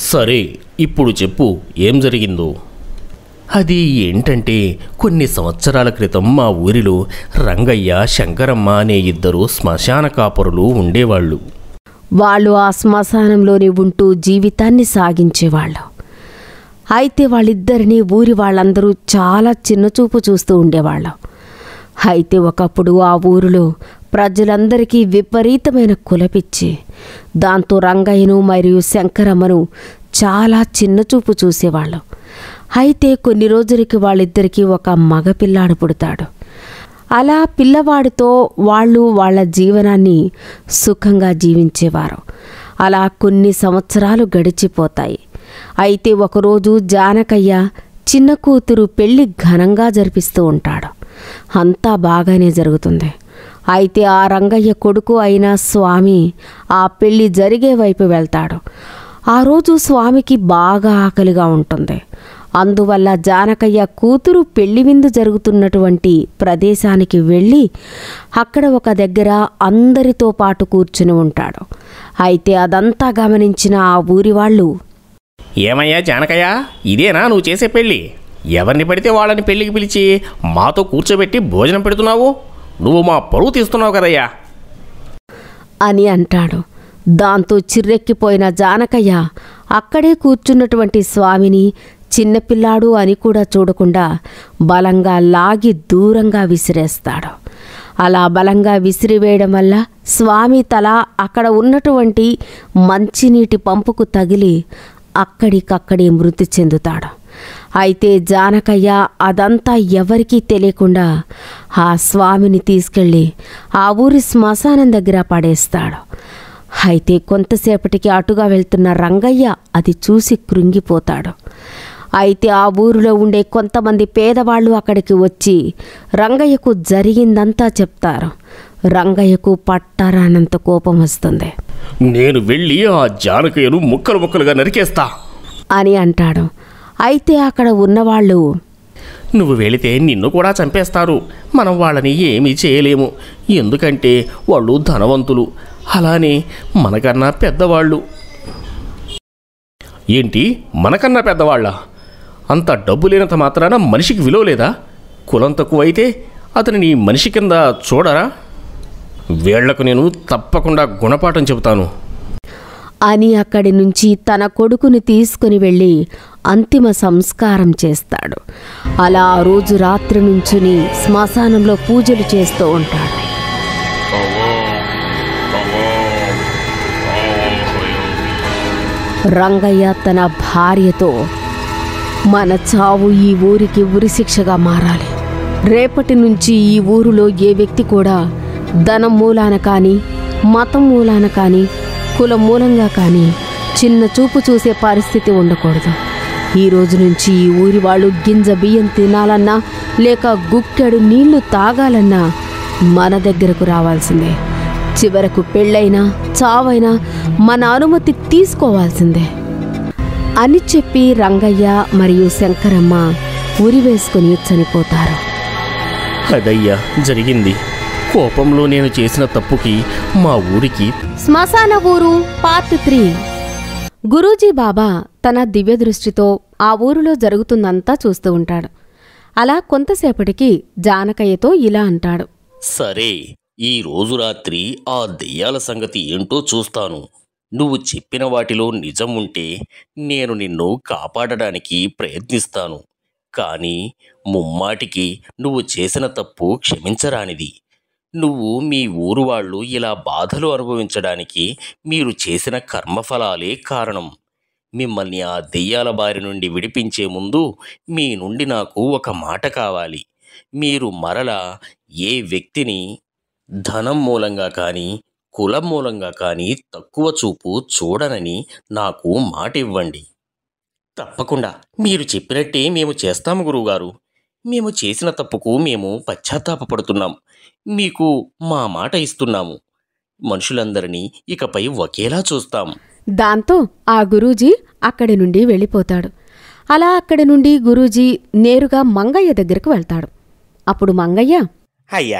సరే ఇప్పుడు చెప్పు ఏం జరిగిందో అది ఏంటంటే కొన్ని సంవత్సరాల క్రితం మా ఊరిలో రంగయ్య శంకరమ్మ అనే ఇద్దరు శ్మశాన కాపరులు ఉండేవాళ్ళు వాళ్ళు ఆ శ్మశానంలోనే ఉంటూ జీవితాన్ని సాగించేవాళ్ళు అయితే వాళ్ళిద్దరిని ఊరి వాళ్ళందరూ చాలా చిన్నచూపు చూస్తూ ఉండేవాళ్ళం అయితే ఒకప్పుడు ఆ ఊరిలో ప్రజలందరికీ విపరీతమైన కులపిచ్చి దాంతో రంగయ్యను మరియు శంకరమ్మను చాలా చిన్నచూపు చూసేవాళ్ళం అయితే కొన్ని రోజులకి వాళ్ళిద్దరికీ ఒక మగపిల్లాడు పుడతాడు అలా పిల్లవాడితో వాళ్ళు వాళ్ళ జీవనాన్ని సుఖంగా జీవించేవారు అలా కొన్ని సంవత్సరాలు గడిచిపోతాయి అయితే ఒకరోజు జానకయ్య చిన్న కూతురు పెళ్లి ఘనంగా జరిపిస్తూ ఉంటాడు అంతా బాగానే జరుగుతుంది అయితే ఆ రంగయ్య కొడుకు అయిన స్వామి ఆ పెళ్లి జరిగే వైపు వెళ్తాడు ఆ రోజు స్వామికి బాగా ఆకలిగా ఉంటుంది అందువల్ల జానకయ్య కూతురు పెళ్లి విందు జరుగుతున్నటువంటి ప్రదేశానికి వెళ్ళి అక్కడ ఒక దగ్గర అందరితో పాటు కూర్చుని ఉంటాడు అయితే అదంతా గమనించిన ఆ ఊరి వాళ్ళు ఏమయ్యా జానకయ్య ఇదేనా నువ్వు చేసే పెళ్ళి ఎవరిని పడితే వాళ్ళని పెళ్ళికి పిలిచి మాతో కూర్చోబెట్టి భోజనం పెడుతున్నావు నువ్వు మా పరువు తీస్తున్నావు కదయ్యా అని అంటాడు దాంతో చిర్రెక్కిపోయిన జానకయ్య అక్కడే కూర్చున్నటువంటి స్వామిని చిన్నపిల్లాడు అని కూడా చూడకుండా బలంగా లాగి దూరంగా విసిరేస్తాడు అలా బలంగా విసిరివేయడం వల్ల స్వామి తల అక్కడ ఉన్నటువంటి మంచినీటి పంపుకు తగిలి అక్కడికక్కడే మృతి చెందుతాడు అయితే జానకయ్య అదంతా ఎవరికీ తెలియకుండా ఆ స్వామిని తీసుకెళ్ళి ఆ ఊరి శ్మశానం దగ్గర పడేస్తాడు అయితే కొంతసేపటికి అటుగా వెళ్తున్న రంగయ్య అది చూసి కృంగిపోతాడు అయితే ఆ ఊరిలో ఉండే కొంతమంది పేదవాళ్ళు అక్కడికి వచ్చి రంగయ్యకు జరిగిందంతా చెప్తారు రంగయ్యకు పట్టరానంత కోపం వస్తుంది నేను వెళ్ళి ఆ జానకయ్యను ముక్కలు ముక్కలుగా నరికేస్తా అని అంటాడు అయితే అక్కడ ఉన్నవాళ్ళు నువ్వు వెళితే నిన్ను కూడా చంపేస్తారు మనం వాళ్ళని ఏమీ చేయలేము ఎందుకంటే వాళ్ళు ధనవంతులు అలానే మనకన్నా పెద్దవాళ్ళు ఏంటి మనకన్నా పెద్దవాళ్ళ అంత డబ్బు లేనంత మాత్రాన మనిషికి విలువ లేదా కులం తక్కువైతే అతనిని మనిషి కింద చూడరా వీళ్లకు నేను తప్పకుండా గుణపాఠం చెబుతాను అని అక్కడి నుంచి తన కొడుకుని తీసుకుని వెళ్ళి అంతిమ సంస్కారం చేస్తాడు అలా ఆ రోజు రాత్రి నుంచుని శ్మశానంలో పూజలు చేస్తూ ఉంటాడు రంగయ్య తన భార్యతో మన చావు ఈ ఊరికి ఉరిశిక్షగా మారాలి రేపటి నుంచి ఈ ఊరిలో ఏ వ్యక్తి కూడా ధనం మూలాన కానీ మతం మూలాన కానీ కుల మూలంగా కానీ చిన్న చూపు చూసే పరిస్థితి ఉండకూడదు ఈ రోజు నుంచి ఈ ఊరి వాళ్ళు గింజ బియ్యం తినాలన్నా లేక గుక్కెడు నీళ్లు తాగాలన్నా మన దగ్గరకు రావాల్సిందే చివరకు పెళ్ళైనా చావైనా మన అనుమతి తీసుకోవాల్సిందే అని చెప్పి రంగయ్య మరియు శంకరమ్మ ఉరివేసుకుని చనిపోతారు అదయ్యా జరిగింది కోపంలో నేను చేసిన తప్పుకి మా ఊరికి శ్మశాన ఊరు పార్ట్ త్రీ గురూజీ బాబా తన దివ్య దృష్టితో ఆ ఊరిలో జరుగుతుందంతా చూస్తూ ఉంటాడు అలా కొంతసేపటికి జానకయ్యతో ఇలా అంటాడు సరే ఈ రోజు రాత్రి ఆ దెయ్యాల సంగతి ఏంటో చూస్తాను నువ్వు చెప్పిన వాటిలో నిజం ఉంటే నేను నిన్ను కాపాడడానికి ప్రయత్నిస్తాను కానీ ముమ్మాటికి నువ్వు చేసిన తప్పు క్షమించరానిది నువ్వు మీ ఊరు వాళ్ళు ఇలా బాధలు అనుభవించడానికి మీరు చేసిన కర్మఫలాలే కారణం మిమ్మల్ని ఆ దెయ్యాల బారి నుండి విడిపించే ముందు మీ నుండి నాకు ఒక మాట కావాలి మీరు మరలా ఏ వ్యక్తిని ధనం మూలంగా కానీ కులం మూలంగా కానీ తక్కువ చూపు చూడనని నాకు మాట ఇవ్వండి తప్పకుండా మీరు చెప్పినట్టే మేము చేస్తాము గురువుగారు మేము చేసిన తప్పుకు మేము పశ్చాత్తాపపడుతున్నాం మీకు మా మాట ఇస్తున్నాము మనుషులందరినీ ఇకపై ఒకేలా చూస్తాం దాంతో ఆ గురూజీ అక్కడి నుండి వెళ్ళిపోతాడు అలా అక్కడి నుండి గురూజీ నేరుగా మంగయ్య దగ్గరకు వెళ్తాడు అప్పుడు మంగయ్య అయ్యా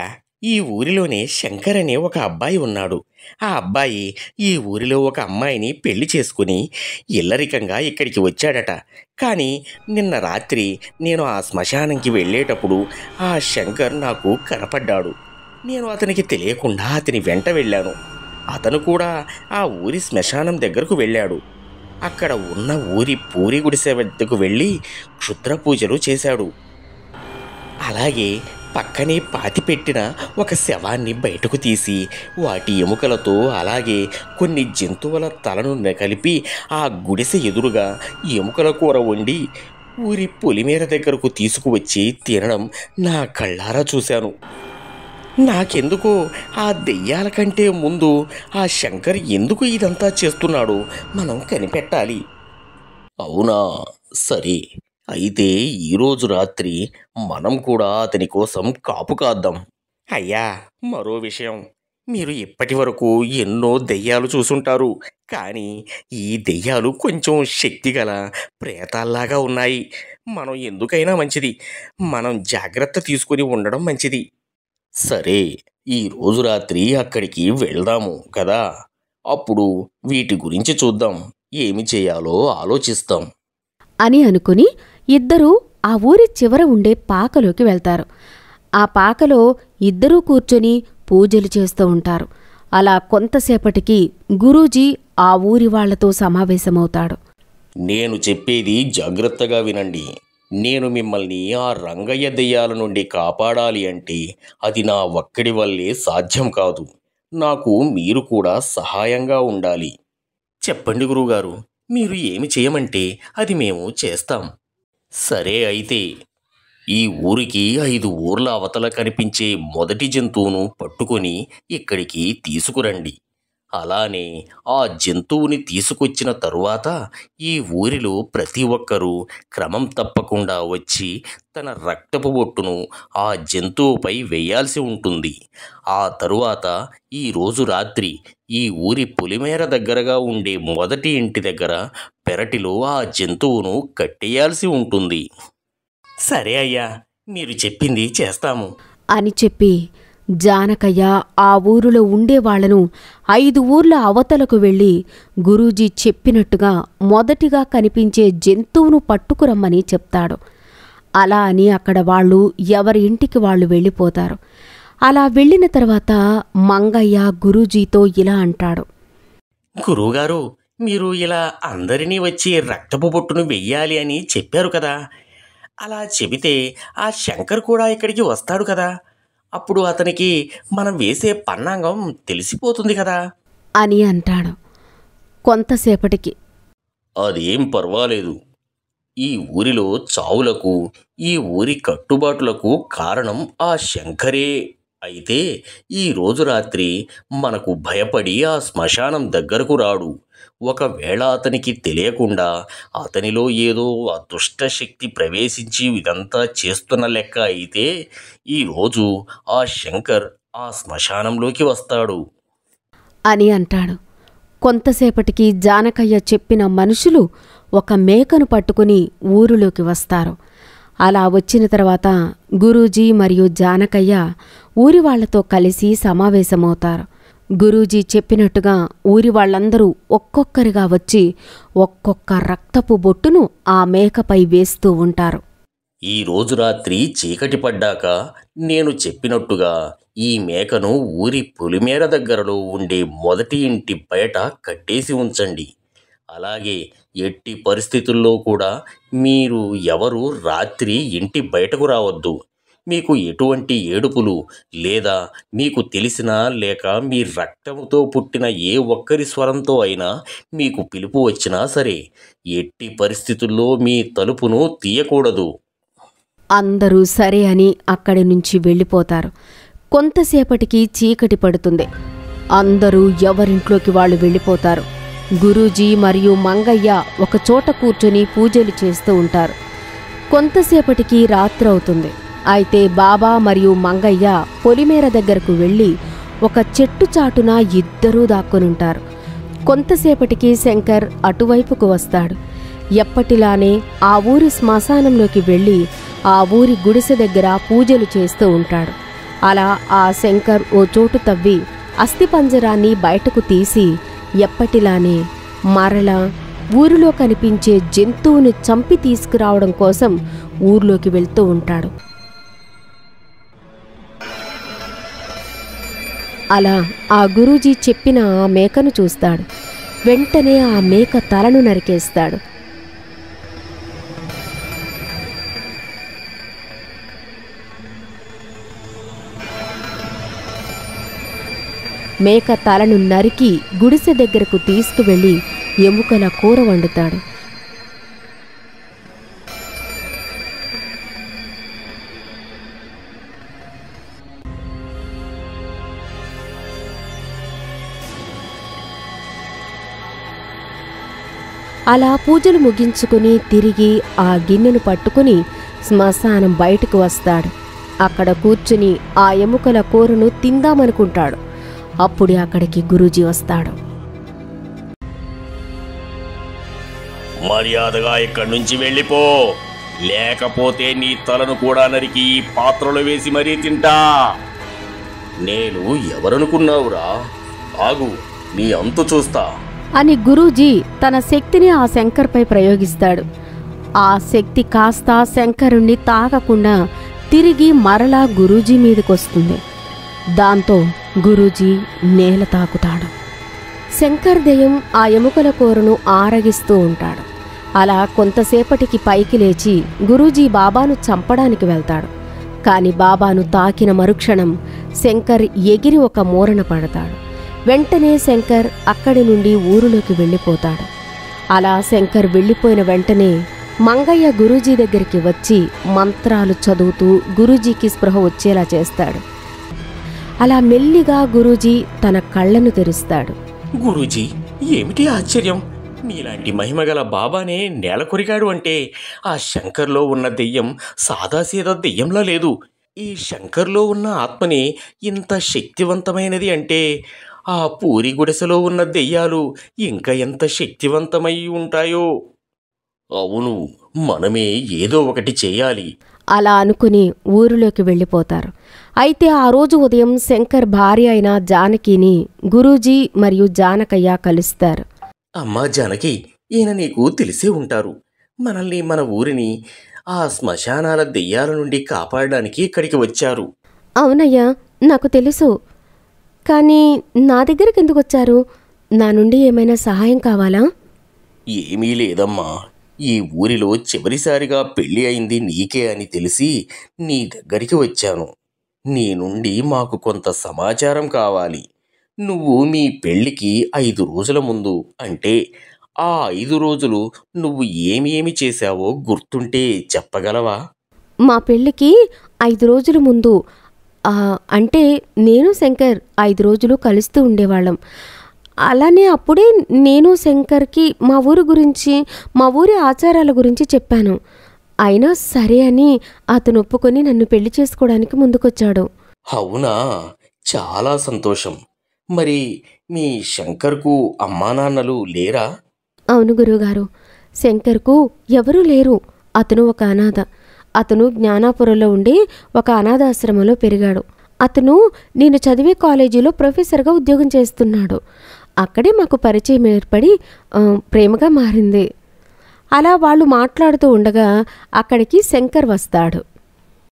ఈ ఊరిలోనే శంకర్ అనే ఒక అబ్బాయి ఉన్నాడు ఆ అబ్బాయి ఈ ఊరిలో ఒక అమ్మాయిని పెళ్లి చేసుకుని ఇల్లరికంగా ఇక్కడికి వచ్చాడట కానీ నిన్న రాత్రి నేను ఆ శ్మశానంకి వెళ్ళేటప్పుడు ఆ శంకర్ నాకు కనపడ్డాడు నేను అతనికి తెలియకుండా అతని వెంట వెళ్ళాను అతను కూడా ఆ ఊరి శ్మశానం దగ్గరకు వెళ్ళాడు అక్కడ ఉన్న ఊరి పూరి గుడిసె వద్దకు వెళ్ళి క్షుద్ర పూజలు చేశాడు అలాగే పక్కనే పాతిపెట్టిన ఒక శవాన్ని బయటకు తీసి వాటి ఎముకలతో అలాగే కొన్ని జంతువుల తలను కలిపి ఆ గుడిసె ఎదురుగా ఎముకల కూర వండి ఊరి పొలిమేర దగ్గరకు తీసుకువచ్చి తినడం నా కళ్ళారా చూశాను నాకెందుకో ఆ దెయ్యాల కంటే ముందు ఆ శంకర్ ఎందుకు ఇదంతా చేస్తున్నాడో మనం కనిపెట్టాలి అవునా సరే అయితే ఈరోజు రాత్రి మనం కూడా అతని కోసం కాపు కాద్దాం అయ్యా మరో విషయం మీరు ఇప్పటి వరకు ఎన్నో దెయ్యాలు చూసుంటారు కానీ ఈ దెయ్యాలు కొంచెం శక్తిగల ప్రేతాల్లాగా ఉన్నాయి మనం ఎందుకైనా మంచిది మనం జాగ్రత్త తీసుకుని ఉండడం మంచిది సరే ఈ రోజు రాత్రి అక్కడికి వెళ్దాము కదా అప్పుడు వీటి గురించి చూద్దాం ఏమి చేయాలో ఆలోచిస్తాం అని అనుకుని ఇద్దరూ ఆ ఊరి చివర ఉండే పాకలోకి వెళ్తారు ఆ పాకలో ఇద్దరూ కూర్చొని పూజలు చేస్తూ ఉంటారు అలా కొంతసేపటికి గురూజీ ఆ ఊరి వాళ్లతో సమావేశమవుతాడు నేను చెప్పేది జాగ్రత్తగా వినండి నేను మిమ్మల్ని ఆ రంగయ్య దెయ్యాల నుండి కాపాడాలి అంటే అది నా ఒక్కడి వల్లే సాధ్యం కాదు నాకు మీరు కూడా సహాయంగా ఉండాలి చెప్పండి గురువుగారు మీరు ఏమి చేయమంటే అది మేము చేస్తాం సరే అయితే ఈ ఊరికి ఐదు ఊర్ల అవతల కనిపించే మొదటి జంతువును పట్టుకొని ఇక్కడికి తీసుకురండి అలానే ఆ జంతువుని తీసుకొచ్చిన తరువాత ఈ ఊరిలో ప్రతి ఒక్కరూ క్రమం తప్పకుండా వచ్చి తన రక్తపు బొట్టును ఆ జంతువుపై వేయాల్సి ఉంటుంది ఆ తరువాత ఈ రోజు రాత్రి ఈ ఊరి పొలిమేర దగ్గరగా ఉండే మొదటి ఇంటి దగ్గర పెరటిలో ఆ జంతువును కట్టేయాల్సి ఉంటుంది సరే అయ్యా మీరు చెప్పింది చేస్తాము అని చెప్పి జానకయ్య ఆ ఊరిలో ఉండేవాళ్లను ఐదు ఊర్ల అవతలకు వెళ్ళి గురూజీ చెప్పినట్టుగా మొదటిగా కనిపించే జంతువును పట్టుకురమ్మని చెప్తాడు అలా అని అక్కడ వాళ్ళు ఎవరి ఇంటికి వాళ్ళు వెళ్ళిపోతారు అలా వెళ్ళిన తర్వాత మంగయ్య గురూజీతో ఇలా అంటాడు గురువుగారు మీరు ఇలా అందరినీ వచ్చి రక్తపు బొట్టును వెయ్యాలి అని చెప్పారు కదా అలా చెబితే ఆ శంకర్ కూడా ఇక్కడికి వస్తాడు కదా అప్పుడు అతనికి మనం వేసే పన్నాంగం తెలిసిపోతుంది కదా అని అంటాడు కొంతసేపటికి అదేం పర్వాలేదు ఈ ఊరిలో చావులకు ఈ ఊరి కట్టుబాటులకు కారణం ఆ శంకరే అయితే ఈ రోజు రాత్రి మనకు భయపడి ఆ శ్మశానం దగ్గరకు రాడు ఒకవేళ అతనికి తెలియకుండా అతనిలో ఏదో అదృష్ట శక్తి ప్రవేశించి ఇదంతా చేస్తున్న లెక్క అయితే ఈరోజు ఆ శంకర్ ఆ శ్మశానంలోకి వస్తాడు అని అంటాడు కొంతసేపటికి జానకయ్య చెప్పిన మనుషులు ఒక మేకను పట్టుకుని ఊరిలోకి వస్తారు అలా వచ్చిన తర్వాత గురూజీ మరియు జానకయ్య ఊరి వాళ్లతో కలిసి సమావేశమవుతారు గురూజీ చెప్పినట్టుగా ఊరి వాళ్ళందరూ ఒక్కొక్కరిగా వచ్చి ఒక్కొక్క రక్తపు బొట్టును ఆ మేకపై వేస్తూ ఉంటారు ఈ రోజు రాత్రి చీకటి పడ్డాక నేను చెప్పినట్టుగా ఈ మేకను ఊరి పొలిమేర దగ్గరలో ఉండే మొదటి ఇంటి బయట కట్టేసి ఉంచండి అలాగే ఎట్టి పరిస్థితుల్లో కూడా మీరు ఎవరు రాత్రి ఇంటి బయటకు రావద్దు మీకు ఎటువంటి ఏడుపులు లేదా మీకు తెలిసిన లేక మీ రక్తముతో పుట్టిన ఏ ఒక్కరి స్వరంతో అయినా మీకు పిలుపు వచ్చినా సరే ఎట్టి పరిస్థితుల్లో మీ తలుపును తీయకూడదు అందరూ సరే అని అక్కడి నుంచి వెళ్ళిపోతారు కొంతసేపటికి చీకటి పడుతుంది అందరూ ఎవరింట్లోకి వాళ్ళు వెళ్ళిపోతారు గురూజీ మరియు మంగయ్య ఒక చోట కూర్చొని పూజలు చేస్తూ ఉంటారు కొంతసేపటికి రాత్రవుతుంది అయితే బాబా మరియు మంగయ్య పొలిమేర దగ్గరకు వెళ్ళి ఒక చెట్టు చాటున ఇద్దరూ దాక్కునుంటారు కొంతసేపటికి శంకర్ అటువైపుకు వస్తాడు ఎప్పటిలానే ఆ ఊరి శ్మశానంలోకి వెళ్ళి ఆ ఊరి గుడిసె దగ్గర పూజలు చేస్తూ ఉంటాడు అలా ఆ శంకర్ ఓ చోటు తవ్వి అస్థిపంజరాన్ని బయటకు తీసి ఎప్పటిలానే మరలా ఊరిలో కనిపించే జంతువుని చంపి తీసుకురావడం కోసం ఊర్లోకి వెళ్తూ ఉంటాడు అలా ఆ గురూజీ చెప్పిన ఆ మేకను చూస్తాడు వెంటనే ఆ మేక తలను నరికేస్తాడు మేక తలను నరికి గుడిసె దగ్గరకు తీసుకువెళ్ళి ఎముకల కూర వండుతాడు అలా పూజలు ముగించుకుని తిరిగి ఆ గిన్నెను పట్టుకుని శ్మశానం బయటకు వస్తాడు అక్కడ కూర్చుని ఆ ఎముకల కూరను తిందామనుకుంటాడు అప్పుడే అక్కడికి గురూజీ వస్తాడు మర్యాదగా ఇక్కడి నుంచి వెళ్ళిపో లేకపోతే నీ తలను కూడా నరికి ఈ పాత్రలో వేసి మరీ తింటా నేను ఎవరనుకున్నావురా ఆగు నీ అంతు చూస్తా అని గురూజీ తన శక్తిని ఆ శంకర్పై ప్రయోగిస్తాడు ఆ శక్తి కాస్త శంకరుణ్ణి తాకకుండా తిరిగి మరలా గురూజీ మీదకొస్తుంది దాంతో గురూజీ నేల తాకుతాడు శంకర్ దెయ్యం ఆ ఎముకల కూరను ఆరగిస్తూ ఉంటాడు అలా కొంతసేపటికి పైకి లేచి గురూజీ బాబాను చంపడానికి వెళ్తాడు కాని బాబాను తాకిన మరుక్షణం శంకర్ ఎగిరి ఒక మూరన పడతాడు వెంటనే శంకర్ అక్కడి నుండి ఊరిలోకి వెళ్ళిపోతాడు అలా శంకర్ వెళ్ళిపోయిన వెంటనే మంగయ్య గురూజీ దగ్గరికి వచ్చి మంత్రాలు చదువుతూ గురూజీకి స్పృహ వచ్చేలా చేస్తాడు అలా మెల్లిగా గురూజీ తన కళ్ళను తెరుస్తాడు గురూజీ ఏమిటి ఆశ్చర్యం నీలాంటి మహిమగల బాబానే నేల కొరిగాడు అంటే ఆ శంకర్లో ఉన్న దెయ్యం సాదాసీదా దెయ్యంలా లేదు ఈ శంకర్లో ఉన్న ఆత్మని ఇంత శక్తివంతమైనది అంటే ఆ పూరి గుడిసెలో ఉన్న దెయ్యాలు ఇంకా ఎంత శక్తివంతమై ఉంటాయో అవును మనమే ఏదో ఒకటి చేయాలి అలా అనుకుని ఊరిలోకి వెళ్ళిపోతారు అయితే ఆ రోజు ఉదయం శంకర్ భార్య అయిన జానకిని గురూజీ మరియు జానకయ్య కలుస్తారు అమ్మా జానకి ఈయన నీకు తెలిసే ఉంటారు మనల్ని మన ఊరిని ఆ శ్మశానాల దెయ్యాల నుండి కాపాడడానికి ఇక్కడికి వచ్చారు అవునయ్యా నాకు తెలుసు కానీ నా దగ్గరికి ఎందుకు వచ్చారు నా నుండి ఏమైనా సహాయం కావాలా ఏమీ లేదమ్మా ఈ ఊరిలో చివరిసారిగా పెళ్లి అయింది నీకే అని తెలిసి నీ దగ్గరికి వచ్చాను నీ నుండి మాకు కొంత సమాచారం కావాలి నువ్వు మీ పెళ్లికి ఐదు రోజుల ముందు అంటే ఆ ఐదు రోజులు నువ్వు ఏమి ఏమి చేశావో గుర్తుంటే చెప్పగలవా మా పెళ్ళికి ఐదు రోజుల ముందు ఆ, అంటే నేను శంకర్ ఐదు రోజులు కలుస్తూ ఉండేవాళ్ళం అలానే అప్పుడే నేను శంకర్కి మా ఊరు గురించి మా ఊరి ఆచారాల గురించి చెప్పాను అయినా సరే అని అతను ఒప్పుకొని నన్ను పెళ్లి చేసుకోవడానికి ముందుకొచ్చాడు అవునా చాలా సంతోషం మరి మీ శంకర్కు అమ్మా నాన్నలు లేరా అవును గురువుగారు శంకర్కు ఎవరూ లేరు అతను ఒక అనాథ అతను జ్ఞానాపురంలో ఉండి ఒక అనాథాశ్రమంలో పెరిగాడు అతను నేను చదివే కాలేజీలో ప్రొఫెసర్గా ఉద్యోగం చేస్తున్నాడు అక్కడే మాకు పరిచయం ఏర్పడి ఆ, ప్రేమగా మారింది అలా వాళ్ళు మాట్లాడుతూ ఉండగా అక్కడికి శంకర్ వస్తాడు